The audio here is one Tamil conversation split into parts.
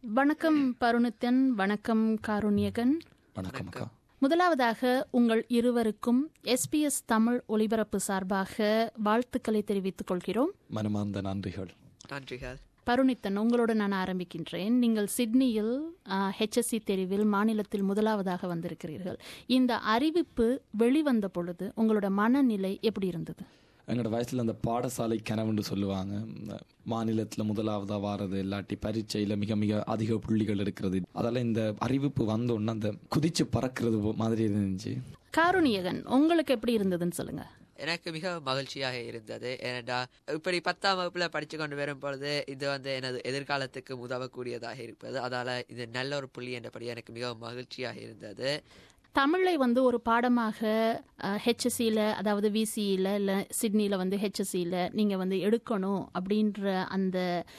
வணக்கம் பருணித்தன் வணக்கம் காருண்யகன் வணக்கம் அக்கா முதலாவதாக உங்கள் இருவருக்கும் எஸ்பிஎஸ் தமிழ் ஒலிபரப்பு சார்பாக வாழ்த்துக்களை தெரிவித்துக் கொள்கிறோம் மனமார்ந்த நன்றிகள் நன்றிகள் பருணித்தன் உங்களோடு நான் ஆரம்பிக்கின்றேன் நீங்கள் சிட்னியில் ஹெச்எஸ்சி தெரிவில் மாநிலத்தில் முதலாவதாக வந்திருக்கிறீர்கள் இந்த அறிவிப்பு வெளிவந்த பொழுது உங்களோட மனநிலை எப்படி இருந்தது எங்களோட வயசுல அந்த பாடசாலை கனவுன்னு சொல்லுவாங்க இந்த மாநிலத்துல முதலாவதா வாரது இல்லாட்டி பரீட்சையில மிக மிக அதிக புள்ளிகள் எடுக்கிறது அதெல்லாம் இந்த அறிவிப்பு வந்தோன்னா அந்த குதிச்சு பறக்கிறது போ- மாதிரி இருந்துச்சு காருண்யகன் உங்களுக்கு எப்படி இருந்ததுன்னு சொல்லுங்க எனக்கு மிக மகிழ்ச்சியாக இருந்தது ஏனென்றா இப்படி பத்தாம் வகுப்புல படிச்சு கொண்டு வரும் பொழுது இது வந்து எனது எதிர்காலத்துக்கு உதவக்கூடியதாக இருப்பது அதால இது நல்ல ஒரு புள்ளி என்றபடி எனக்கு மிகவும் மகிழ்ச்சியாக இருந்தது தமிழை வந்து ஒரு பாடமாக ஹெச்எஸ்சியில் அதாவது விசியில் இல்லை சிட்னியில் வந்து ஹெச்எஸ்சியில் நீங்கள் வந்து எடுக்கணும் அப்படின்ற அந்த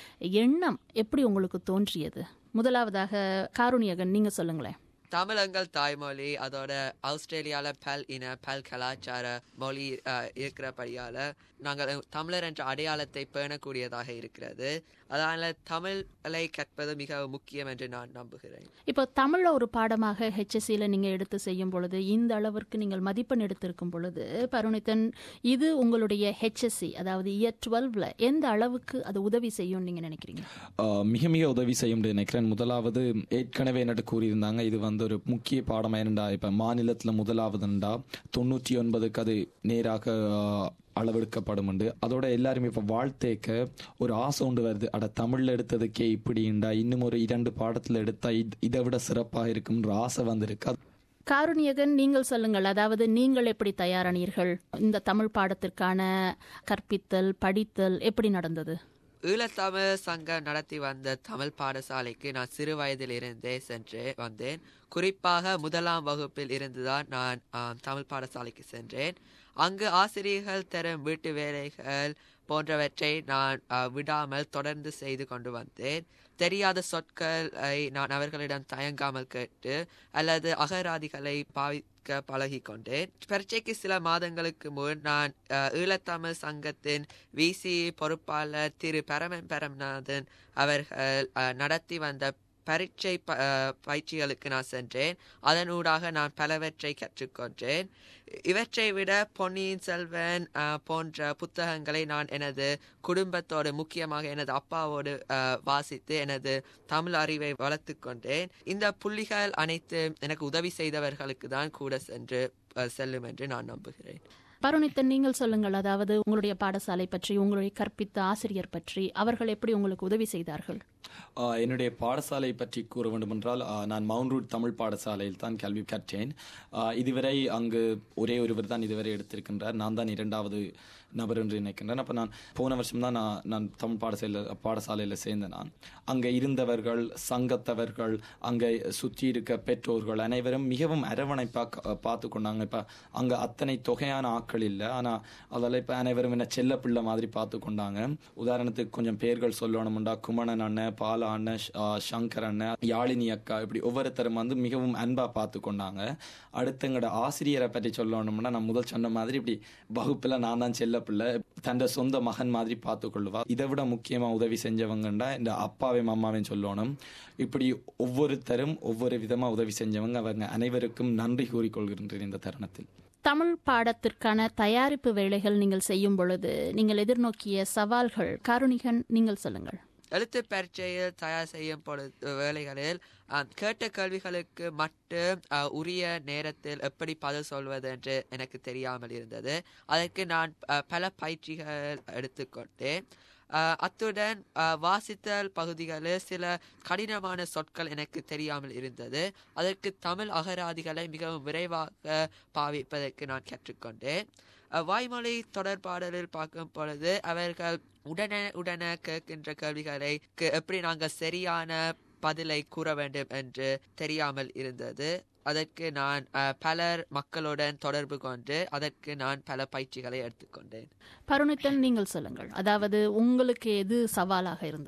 எண்ணம் எப்படி உங்களுக்கு தோன்றியது முதலாவதாக காருண்யகன் நீங்கள் சொல்லுங்களேன் தமிழ் எங்கள் தாய்மொழி அதோட ஆஸ்திரேலியால பல் இன பல் கலாச்சார மொழி அஹ், இருக்கிறபடியால நாங்கள் தமிழர் என்ற அடையாளத்தை பேணக்கூடியதாக இருக்கிறது அதனால தமிழை கற்பது மிக முக்கியம் என்று நான் நம்புகிறேன் இப்போ தமிழை ஒரு பாடமாக ஹெச்எஸ்சியில் நீங்கள் எடுத்து செய்யும் பொழுது இந்த அளவிற்கு நீங்கள் மதிப்பெண் எடுத்திருக்கும் பொழுது பருணித்தன் இது உங்களுடைய ஹெச்எஸ்சி அதாவது இயர் டுவெல்வில் எந்த அளவுக்கு அது உதவி செய்யும்னு நீங்கள் நினைக்கிறீங்க ஆஹ் மிக மிக உதவி செய்யும் நினைக்கிறேன் முதலாவது ஏற்கனவே என்னட்டு கூறியிருந்தாங்க இது வந்து ஒரு முக்கிய பாடம் என்னண்டா இப்ப மாநிலத்துல முதலாவதுண்டா தொண்ணூற்றி ஒன்பதுக்கு அது நேராக ஆஹ், அளவெடுக்கப்படும் உண்டு அதோட எல்லாருமே இப்ப வாழ்த்தேக்க ஒரு ஆசை உண்டு வருது அட தமிழ்ல எடுத்ததுக்கே இப்படிண்டா இன்னும் ஒரு இரண்டு பாடத்துல எடுத்தா இத்- இதை விட சிறப்பாக இருக்கும்ன்ற ஆசை வந்திருக்கு அது- காருண்யகன் நீங்கள் சொல்லுங்கள் அதாவது நீங்கள் எப்படி தயாரானீர்கள் இந்த தமிழ் பாடத்திற்கான கற்பித்தல் படித்தல் எப்படி நடந்தது ஈழத்தமிழ் சங்கம் நடத்தி வந்த தமிழ் பாடசாலைக்கு நான் சிறு வயதிலிருந்தே சென்று வந்தேன் குறிப்பாக முதலாம் வகுப்பில் இருந்துதான் நான் ஆம், தமிழ் பாடசாலைக்கு சென்றேன் அங்கு ஆசிரியர்கள் தரும் வீட்டு வேலைகள் போன்றவற்றை நான் ஆ, விடாமல் தொடர்ந்து செய்து கொண்டு வந்தேன் தெரியாத சொற்களை நான் அவர்களிடம் தயங்காமல் கேட்டு அல்லது அகராதிகளை பாவிக்க பழகி கொண்டேன் பரீட்சைக்கு சில மாதங்களுக்கு முன் நான் அஹ், ஈழத்தமிழ் சங்கத்தின் விசி பொறுப்பாளர் திரு பரமன் பரம்நாதன் அவர்கள் அஹ், நடத்தி வந்த பரீட்சை ப- அஹ், பயிற்சிகளுக்கு நான் சென்றேன் அதனூடாக நான் பலவற்றை கற்றுக்கொண்டேன் இவற்றை விட பொன்னியின் செல்வன் அஹ், போன்ற புத்தகங்களை நான் எனது குடும்பத்தோடு முக்கியமாக எனது அப்பாவோடு அஹ், வாசித்து எனது தமிழ் அறிவை வளர்த்து கொண்டேன் இந்த புள்ளிகள் அனைத்து எனக்கு உதவி செய்தவர்களுக்கு தான் கூட சென்று அஹ், செல்லும் என்று நான் நம்புகிறேன் பருணித்தன் நீங்கள் சொல்லுங்கள் அதாவது உங்களுடைய பாடசாலை பற்றி உங்களுடைய கற்பித்த ஆசிரியர் பற்றி அவர்கள் எப்படி உங்களுக்கு உதவி செய்தார்கள் ஆஹ் என்னுடைய பாடசாலை பற்றி கூற வேண்டுமென்றால் ஆஹ் நான் மவுண்ட் ரூட் தமிழ் பாடசாலையில் தான் கல்வி கற்றேன் ஆஹ் இதுவரை அங்கு ஒரே ஒருவர் தான் இதுவரை எடுத்திருக்கின்றார் நான் தான் இரண்டாவது நபர் என்று நினைக்கின்றேன் அப்போ நான் போன வருஷம் தான் நான் நான் தமிழ் பாடசாலையில் பாடசாலையில் சேர்ந்தேன் நான் அங்கே இருந்தவர்கள் சங்கத்தவர்கள் அங்கே சுற்றி இருக்க பெற்றோர்கள் அனைவரும் மிகவும் அரவணைப்பாக பார்த்து கொண்டாங்க இப்போ அங்கே அத்தனை தொகையான ஆட்கள் இல்லை ஆனால் அதில் இப்போ அனைவரும் என்ன செல்ல பிள்ளை மாதிரி பார்த்து கொண்டாங்க உதாரணத்துக்கு கொஞ்சம் பேர்கள் சொல்லணும்டா குமணன் அண்ணன் பாலா அண்ணன் ஷ- ஆ, சங்கர் அண்ணன் யாழினி அக்கா இப்படி ஒவ்வொருத்தரும் வந்து மிகவும் அன்பா பார்த்து கொண்டாங்க அடுத்து எங்களோட ஆசிரியரை பற்றி சொல்லணும்னா நான் முதல் சொன்ன மாதிரி இப்படி வகுப்புல நான் தான் செல்ல பிள்ளை தன் சொந்த மகன் மாதிரி பார்த்து கொள்ளுவா இதை விட முக்கியமா உதவி செஞ்சவங்கண்டா இந்த அப்பாவையும் அம்மாவையும் சொல்லணும் இப்படி ஒவ்வொருத்தரும் ஒவ்வொரு விதமா உதவி செஞ்சவங்க அவங்க அனைவருக்கும் நன்றி கூறிக்கொள்கின்றேன் இந்த தருணத்தில் தமிழ் பாடத்திற்கான தயாரிப்பு வேலைகள் நீங்கள் செய்யும் பொழுது நீங்கள் எதிர்நோக்கிய சவால்கள் காருணிகன் நீங்கள் சொல்லுங்கள் எழுத்து பரீட்சையில் தயார் செய்யும் பொழுது வேலைகளில் அஹ், கேட்ட கேள்விகளுக்கு மட்டும் அஹ், உரிய நேரத்தில் எப்படி பதில் சொல்வது என்று எனக்கு தெரியாமல் இருந்தது அதற்கு நான் அஹ், பல பயிற்சிகள் எடுத்துக்கொண்டேன் அஹ், அத்துடன் அஹ், வாசித்தல் பகுதிகளில் சில கடினமான சொற்கள் எனக்கு தெரியாமல் இருந்தது அதற்கு தமிழ் அகராதிகளை மிகவும் விரைவாக பாவிப்பதற்கு நான் கற்றுக்கொண்டேன் அஹ், வாய்மொழி தொடர்பாடலில் பார்க்கும் பொழுது அவர்கள் உடனே உடனே கேட்கின்ற கேள்விகளை க்கு எப்படி நாங்கள் சரியான பதிலை கூற வேண்டும் என்று தெரியாமல் இருந்தது அதற்கு நான் அஹ், பலர் மக்களுடன் தொடர்பு கொண்டு அதற்கு நான் பல பயிற்சிகளை எடுத்துக்கொண்டேன் பருணித்தன் நீங்கள் சொல்லுங்கள் அதாவது உங்களுக்கு எது சவாலாக இருந்தது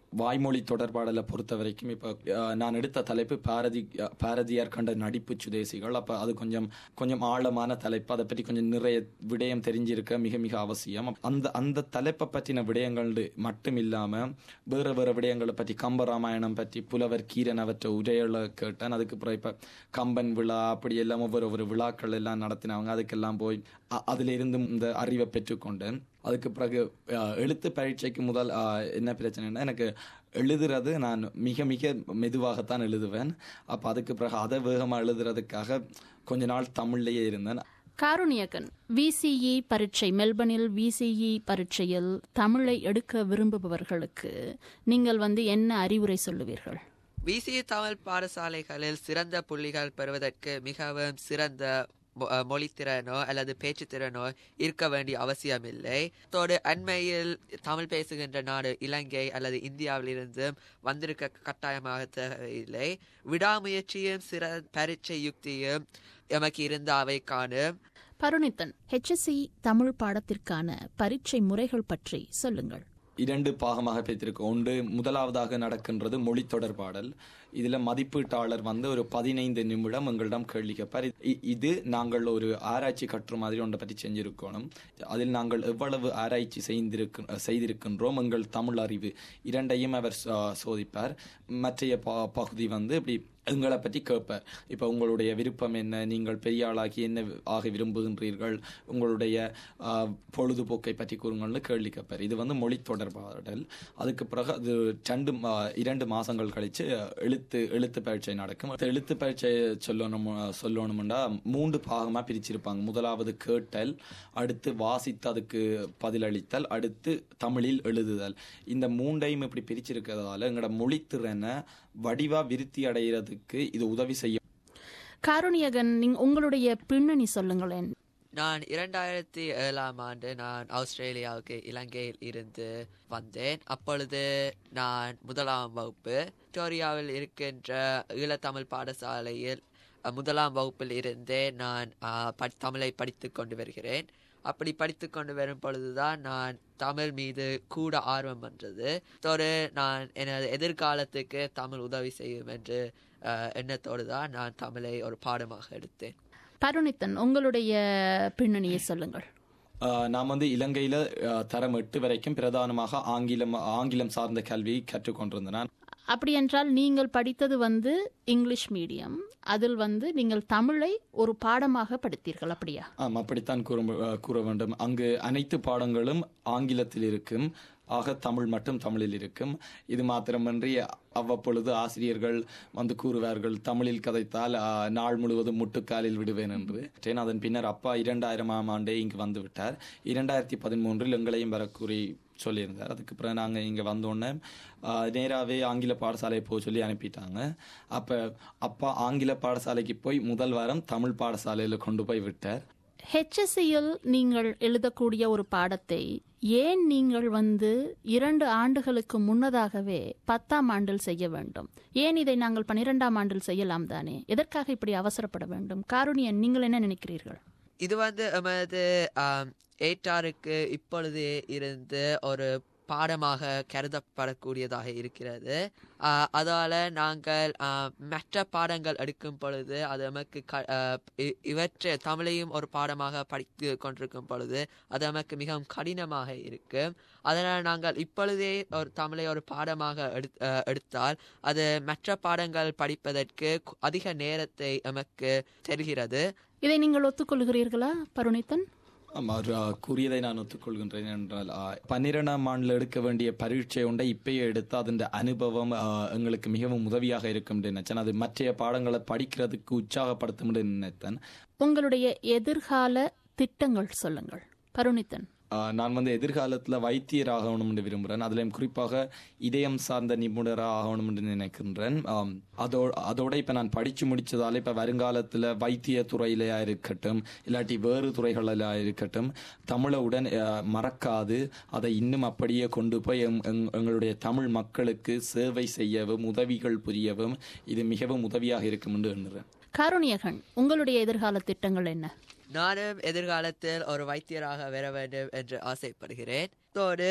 வாய்மொழி தொடர்பாடலை பொறுத்த வரைக்கும் இப்போ அஹ், நான் எடுத்த தலைப்பு பாரதி அஹ், பாரதியார் கண்ட நடிப்பு சுதேசிகள் அப்போ அது கொஞ்சம் கொஞ்சம் ஆழமான தலைப்பு அதை பற்றி கொஞ்சம் நிறைய விடயம் தெரிஞ்சிருக்க மிக மிக அவசியம் அந்த அந்த தலைப்பை பற்றின விடயங்கள் மட்டும் இல்லாமல் வேறு வேறு விடயங்களை பற்றி கம்பராமாயணம் பற்றி புலவர் கீரன் அவற்றை உரைகளை கேட்டேன் அதுக்கு அப்புறம் இப்போ கம்பன் விழா அப்படி எல்லாம் ஒவ்வொரு ஒவ்வொரு விழாக்கள் எல்லாம் நடத்தினவங்க அதுக்கெல்லாம் போய் அ- அதில் இருந்து இந்த அறிவை பெற்றுக்கொண்டேன் அதுக்கு பிறகு அஹ், எழுத்து பரீட்சைக்கு முதல் அஹ், என்ன பிரச்சனைன்னா எனக்கு எழுதுறது நான் மிக மிக மெதுவாகத்தான் எழுதுவேன் அப்போ அதுக்கு பிறகு அதை வேகமாக எழுதுறதுக்காக கொஞ்ச நாள் தமிழ்லேயே இருந்தேன் காருண்யகன் விசிஇ பரீட்சை மெல்பர்னில் விசிஇ பரீட்சையில் தமிழை எடுக்க விரும்புபவர்களுக்கு நீங்கள் வந்து என்ன அறிவுரை சொல்லுவீர்கள் விசி தமிழ் பாடசாலைகளில் சிறந்த புள்ளிகள் பெறுவதற்கு மிகவும் சிறந்த மொ- அஹ் மொழித்திறனோ அல்லது பேச்சுத்திறனோ இருக்க வேண்டிய அவசியமில்லை தோடு அண்மையில் தமிழ் பேசுகின்ற நாடு இலங்கை அல்லது இந்தியாவிலிருந்தும் வந்திருக்க கட்டாயமாக தேவையில்லை விடாமுயற்சியும் சிற பரீட்சை யுக்தியும் எமக்கு இருந்த அவை காணும் பருணித்தன் ஹெச்எஸ்சி தமிழ் பாடத்திற்கான பரீட்சை முறைகள் பற்றி சொல்லுங்கள் இரண்டு பாகமாக பிரித்திருக்கு ஒன்று முதலாவதாக நடக்கின்றது மொழி தொடர்பாடல் இதுல மதிப்பீட்டாளர் வந்து ஒரு பதினைந்து நிமிடம் எங்களிடம் கேள்வி கேட்பார் இ- இது நாங்கள் ஒரு ஆராய்ச்சி கட்டுற மாதிரி ஒன்றை பற்றி செஞ்சிருக்கணும் அதில் நாங்கள் எவ்வளவு ஆராய்ச்சி செய்திருக்கு செய்திருக்கின்றோம் எங்கள் தமிழ் அறிவு இரண்டையும் அவர் சோ- சோதிப்பார் மற்றைய ப- பகுதி வந்து இப்படி எங்களை பற்றி கேட்பார் இப்போ உங்களுடைய விருப்பம் என்ன நீங்கள் பெரிய ஆளாகி என்ன ஆக விரும்புகின்றீர்கள் உங்களுடைய ஆ, பொழுதுபோக்கை பற்றி கூறுங்கள்னு கேள்வி கேட்பார் இது வந்து மொழி தொடர்பாடல் அதுக்கு பிறகு அது ரெண்டு மா- இரண்டு மாசங்கள் கழிச்சு எழுத்து எழுத்து பரீட்சை நடக்கும் அந்த எழுத்து பரீட்சை சொல்லணும் சொல்லணும்னா மூன்று பாகமா பிரிச்சிருப்பாங்க முதலாவது கேட்டல் அடுத்து வாசித்து அதுக்கு பதிலளித்தல் அடுத்து தமிழில் எழுதுதல் இந்த மூண்டையும் இப்படி பிரிச்சிருக்கிறதால எங்களோட மொழித்திறனை வடிவா விருத்தி அடைகிறதுக்கு இது உதவி செய்யும் காருண்யகன் நீங்க உங்களுடைய பின்னணி சொல்லுங்களேன் நான் இரண்டாயிரத்தி ஏழாம் ஆண்டு நான் ஆஸ்திரேலியாவுக்கு இலங்கையில் இருந்து வந்தேன் அப்பொழுது நான் முதலாம் வகுப்பு விக்டோரியாவில் இருக்கின்ற ஈழத்தமிழ் பாடசாலையில் அஹ், முதலாம் வகுப்பில் இருந்தே நான் அஹ், படி- தமிழை படித்து கொண்டு வருகிறேன் அப்படி படித்து கொண்டு வரும் பொழுதுதான் நான் தமிழ் மீது கூட ஆர்வம் வந்தது ஒரு நான் எனது எதிர்காலத்துக்கு தமிழ் உதவி செய்யும் என்று அஹ், எண்ணத்தோடு தான் நான் தமிழை ஒரு பாடமாக எடுத்தேன் பருணித்தன் உங்களுடைய பின்னணியை சொல்லுங்கள் ஆஹ் நான் வந்து இலங்கையில ஆஹ் தரம் எட்டு வரைக்கும் பிரதானமாக ஆங்கிலம் ஆங்கிலம் சார்ந்த கல்வி கற்றுக்கொண்டிருந்தேன் நான் அப்படி என்றால் நீங்கள் படித்தது வந்து இங்கிலீஷ் மீடியம் அதில் வந்து நீங்கள் தமிழை ஒரு பாடமாக படித்தீர்கள் அப்படியா ஆம் அப்படித்தான் கூற மு- ஆஹ் கூற வேண்டும் அங்கு அனைத்து பாடங்களும் ஆங்கிலத்தில் இருக்கும் ஆக தமிழ் மட்டும் தமிழில் இருக்கும் இது மாத்திரமன்றி அவ்வப்பொழுது ஆசிரியர்கள் வந்து கூறுவார்கள் தமிழில் கதைத்தால் ஆஹ், நாள் முழுவதும் முட்டுக்காலில் விடுவேன் என்று ஏன் அதன் பின்னர் அப்பா இரண்டாயிரமாம் ஆண்டே இங்கு வந்து விட்டார் இரண்டாயிரத்தி பதிமூன்றில் எங்களையும் வர கூறி சொல்லியிருந்தார் அதுக்கு பிறகு நாங்கள் இங்கே வந்தோடனே நேராகவே ஆங்கில பாடசாலையை போக சொல்லி அனுப்பிட்டாங்க அப்போ அப்பா ஆங்கில பாடசாலைக்கு போய் முதல் வாரம் தமிழ் பாடசாலையில் கொண்டு போய் விட்டார் ஹெச்எஸ்சியில் நீங்கள் எழுதக்கூடிய ஒரு பாடத்தை ஏன் நீங்கள் வந்து இரண்டு ஆண்டுகளுக்கு முன்னதாகவே பத்தாம் ஆண்டில் செய்ய வேண்டும் ஏன் இதை நாங்கள் பன்னிரெண்டாம் ஆண்டில் செய்யலாம் தானே எதற்காக இப்படி அவசரப்பட வேண்டும் காருணியன் நீங்கள் என்ன நினைக்கிறீர்கள் இது வந்து எமது ஆம், ஏற்றாருக்கு இப்பொழுது இருந்து ஒரு பாடமாக கருதப்படக்கூடியதாக இருக்கிறது ஆ, அதால நாங்கள் ஆ, மற்ற பாடங்கள் எடுக்கும் பொழுது அது நமக்கு க ஆ, இ- இவற்றை தமிழையும் ஒரு பாடமாக படித்து கொண்டிருக்கும் பொழுது அது நமக்கு மிகவும் கடினமாக இருக்கும் அதனால் நாங்கள் இப்பொழுதே ஒரு தமிழை ஒரு பாடமாக எடு ஆ, எடுத்தால் அது மற்ற பாடங்கள் படிப்பதற்கு கு- அதிக நேரத்தை நமக்கு தருகிறது இதை நீங்கள் ஒத்துக்கொள்கிறீர்களா பருணித்தன் ஆமா, அவர் ஆ, கூறியதை நான் ஒத்துக்கொள்கின்றேன் என்றால் ஆ, பன்னிரெண்டாம் ஆண்டில் எடுக்க வேண்டிய பரீட்சை ஒன்றை இப்பயே எடுத்து அதன் அனுபவம் ஆ, எங்களுக்கு மிகவும் உதவியாக இருக்கும் என்று நினைச்சேன் அது மற்ற பாடங்களை படிக்கிறதுக்கு உற்சாகப்படுத்தும் என்று நினைத்தேன் உங்களுடைய எதிர்கால திட்டங்கள் சொல்லுங்கள் பருணித்தன் ஆ, நான் வந்து எதிர்காலத்தில் வைத்தியர் ஆகணும் என்று விரும்புகிறேன் அதிலும் குறிப்பாக இதயம் சார்ந்த நிபுணராக ஆகணும் என்று நினைக்கின்றேன் ஆம், அதோ அதோட இப்போ நான் படித்து முடிச்சதால இப்போ வருங்காலத்தில் வைத்திய துறையிலையா இருக்கட்டும் இல்லாட்டி வேறு துறைகளிலா இருக்கட்டும் தமிழை உடன் ஆ, மறக்காது அதை இன்னும் அப்படியே கொண்டு போய் எங்- எங்- எங்களுடைய தமிழ் மக்களுக்கு சேவை செய்யவும் உதவிகள் புரியவும் இது மிகவும் உதவியாக இருக்கும் என்று எண்ணுறேன் காருணியகன் உங்களுடைய எதிர்கால திட்டங்கள் என்ன நானும் எதிர்காலத்தில் ஒரு வைத்தியராக வர வேண்டும் என்று ஆசைப்படுகிறேன் அதோடு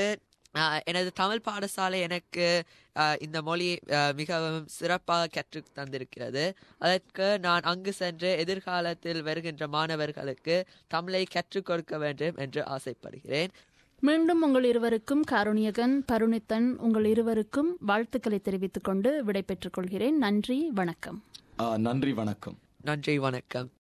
ஆஹ் எனது தமிழ் பாடசாலை எனக்கு ஆஹ் இந்த மொழி ஆஹ் மிகவும் சிறப்பாக கற்றுத் தந்திருக்கிறது அதற்கு நான் அங்கு சென்று எதிர்காலத்தில் வருகின்ற மாணவர்களுக்கு தமிழை கற்றுக் கொடுக்க வேண்டும் என்று ஆசைப்படுகிறேன் மீண்டும் உங்கள் இருவருக்கும் காருண்யகன் பருணித்தன் உங்கள் இருவருக்கும் வாழ்த்துக்களை தெரிவித்துக் கொண்டு விடைபெற்றுக் கொள்கிறேன் நன்றி வணக்கம் ஆ, நன்றி வணக்கம் நன்றி வணக்கம்